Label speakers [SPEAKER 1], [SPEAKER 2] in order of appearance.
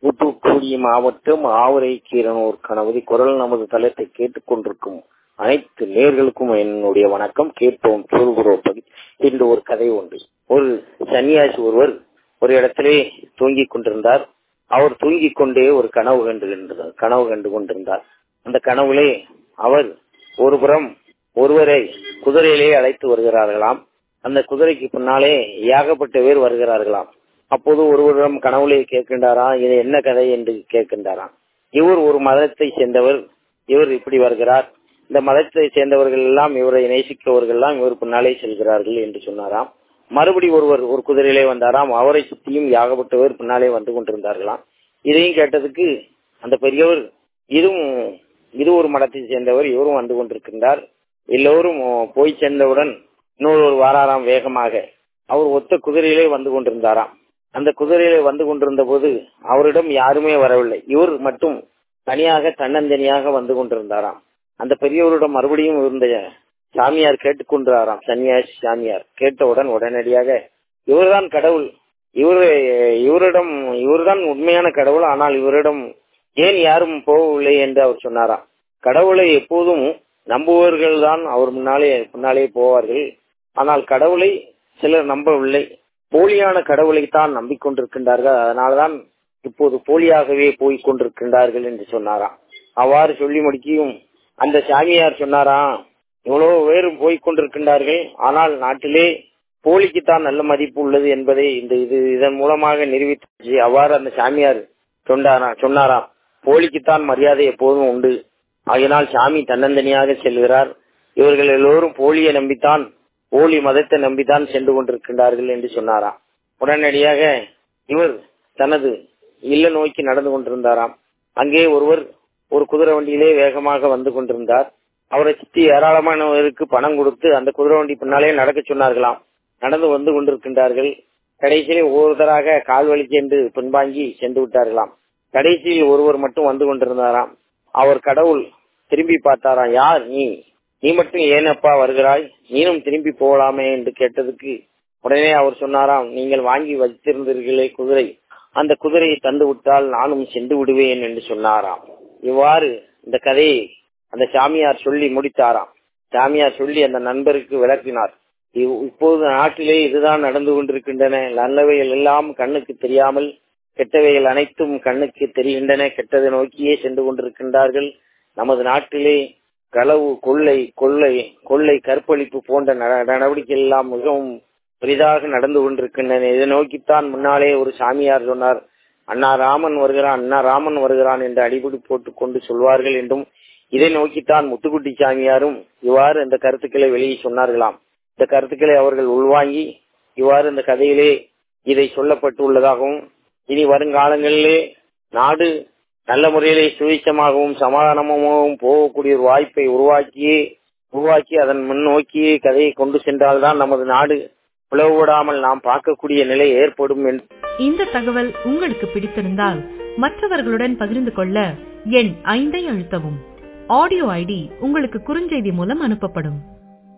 [SPEAKER 1] தூத்துக்குடி மாவட்டம் ஆவரை கீரனூர் கணபதி குரல் நமது தளத்தை கேட்டுக் கொண்டிருக்கும் அனைத்து நேர்களுக்கும் என்னுடைய வணக்கம் கேட்போம் சொல்கிறோம் இன்று ஒரு கதை உண்டு ஒரு சன்னியாசி ஒருவர் ஒரு இடத்திலே தூங்கிக் கொண்டிருந்தார் அவர் தூங்கிக் கொண்டே ஒரு கனவு கண்டு கனவு கண்டு கொண்டிருந்தார் அந்த கனவுலே அவர் ஒருபுறம் ஒருவரை குதிரையிலே அழைத்து வருகிறார்களாம் அந்த குதிரைக்கு பின்னாலே ஏகப்பட்ட பேர் வருகிறார்களாம் அப்போது ஒருவரிடம் கனவுலே கேட்கின்றாரா இது என்ன கதை என்று கேட்கின்றாராம் இவர் ஒரு மதத்தை சேர்ந்தவர் இவர் இப்படி வருகிறார் இந்த மதத்தை சேர்ந்தவர்கள் எல்லாம் இவரை நேசிக்கவர்கள் எல்லாம் இவர் பின்னாலே செல்கிறார்கள் என்று சொன்னாராம் மறுபடி ஒருவர் ஒரு குதிரையிலே வந்தாராம் அவரை சுற்றியும் யாகப்பட்டவர் பின்னாலே வந்து கொண்டிருந்தார்களாம் இதையும் கேட்டதுக்கு அந்த பெரியவர் இதுவும் இது ஒரு மடத்தை சேர்ந்தவர் இவரும் வந்து கொண்டிருக்கின்றார் எல்லோரும் போய் சேர்ந்தவுடன் இன்னொரு வாராராம் வேகமாக அவர் ஒத்த குதிரையிலே வந்து கொண்டிருந்தாராம் அந்த குதிரையிலே வந்து கொண்டிருந்த போது அவரிடம் யாருமே வரவில்லை இவர் மட்டும் தனியாக தன்னந்தனியாக வந்து கொண்டிருந்தாராம் அந்த பெரியவரிடம் மறுபடியும் இருந்த சாமியார் கேட்டுக்கொண்டாராம் சன்னியாசி சாமியார் கேட்டவுடன் உடனடியாக இவர்தான் கடவுள் இவர் இவரிடம் இவர்தான் உண்மையான கடவுள் ஆனால் இவரிடம் ஏன் யாரும் போகவில்லை என்று அவர் சொன்னாராம் கடவுளை எப்போதும் நம்புவர்கள் தான் அவர் முன்னாலே முன்னாலே போவார்கள் ஆனால் கடவுளை சிலர் நம்பவில்லை போலியான கடவுளை தான் நம்பிக்கொண்டிருக்கின்றார்கள் அதனால்தான் இப்போது போலியாகவே போய் கொண்டிருக்கின்றார்கள் என்று சொன்னாராம் அவ்வாறு சொல்லி முடிக்கியும் அந்த சாமியார் சொன்னாராம் இவ்வளவு பேர் போய் கொண்டிருக்கின்றார்கள் ஆனால் நாட்டிலே போலிக்குத்தான் நல்ல மதிப்பு உள்ளது என்பதை இந்த இது இதன் மூலமாக நிரூபித்து அவ்வாறு அந்த சாமியார் சொன்னாரா சொன்னாராம் போலிக்குத்தான் மரியாதை எப்போதும் உண்டு ஆகினால் சாமி தன்னந்தனியாக செல்கிறார் இவர்கள் எல்லோரும் போலியை நம்பித்தான் போலி மதத்தை நம்பித்தான் சென்று கொண்டிருக்கின்றார்கள் என்று சொன்னாராம் உடனடியாக இவர் தனது இல்ல நோக்கி நடந்து கொண்டிருந்தாராம் அங்கே ஒருவர் ஒரு குதிரை வண்டியிலே வேகமாக வந்து கொண்டிருந்தார் அவரை சுற்றி ஏராளமானவருக்கு பணம் கொடுத்து அந்த குதிரை வண்டி பின்னாலே நடக்க சொன்னார்களாம் நடந்து வந்து கொண்டிருக்கின்றார்கள் கடைசியிலே ஒவ்வொருத்தராக கால் வலி சென்று பின்வாங்கி சென்று விட்டார்களாம் கடைசியில் ஒருவர் மட்டும் வந்து கொண்டிருந்தாராம் அவர் கடவுள் திரும்பி பார்த்தாராம் யார் நீ நீ மட்டும் ஏனப்பா வருகிறாய் நீனும் திரும்பி போகலாமே என்று கேட்டதுக்கு உடனே அவர் சொன்னாராம் நீங்கள் வாங்கி வைத்திருந்தீர்களே குதிரை அந்த குதிரையை தந்து விட்டால் நானும் சென்று விடுவேன் என்று சொன்னாராம் இவ்வாறு இந்த கதையை அந்த சாமியார் சொல்லி முடித்தாராம் சாமியார் சொல்லி அந்த நண்பருக்கு விளக்கினார் இப்போது நாட்டிலே இதுதான் நடந்து கொண்டிருக்கின்றன நல்லவைகள் எல்லாம் கண்ணுக்கு தெரியாமல் கெட்டவைகள் அனைத்தும் கண்ணுக்கு தெரிகின்றன கெட்டதை நோக்கியே சென்று கொண்டிருக்கின்றார்கள் நமது நாட்டிலே களவு கொள்ளை கொள்ளை கொள்ளை கற்பழிப்பு போன்ற நடவடிக்கை எல்லாம் மிகவும் பெரிதாக நடந்து கொண்டிருக்கின்றன இதை நோக்கித்தான் முன்னாலே ஒரு சாமியார் சொன்னார் அண்ணா ராமன் வருகிறான் அண்ணா ராமன் வருகிறான் என்று அடிபடி போட்டுக் கொண்டு சொல்வார்கள் என்றும் இதை நோக்கித்தான் முத்துக்குட்டி சாமியாரும் இவ்வாறு இந்த கருத்துக்களை வெளியே சொன்னார்களாம் இந்த கருத்துக்களை அவர்கள் உள்வாங்கி இவ்வாறு இந்த கதையிலே இதை சொல்லப்பட்டுள்ளதாகவும் இனி வருங்காலங்களிலே நாடு நல்ல முறையிலே சுவிச்சமாகவும் சமாதானமாகவும் போகக்கூடிய ஒரு வாய்ப்பை உருவாக்கியே உருவாக்கி அதன் முன்னோக்கியே கதையை கொண்டு சென்றால்தான் நமது நாடு பிளவுபடாமல் நாம் பார்க்கக்கூடிய நிலை ஏற்படும் என்று
[SPEAKER 2] இந்த தகவல் உங்களுக்கு பிடித்திருந்தால் மற்றவர்களுடன் பகிர்ந்து கொள்ள எண் ஐந்தை அழுத்தவும் ஆடியோ ஐடி உங்களுக்கு குறுஞ்செய்தி மூலம் அனுப்பப்படும்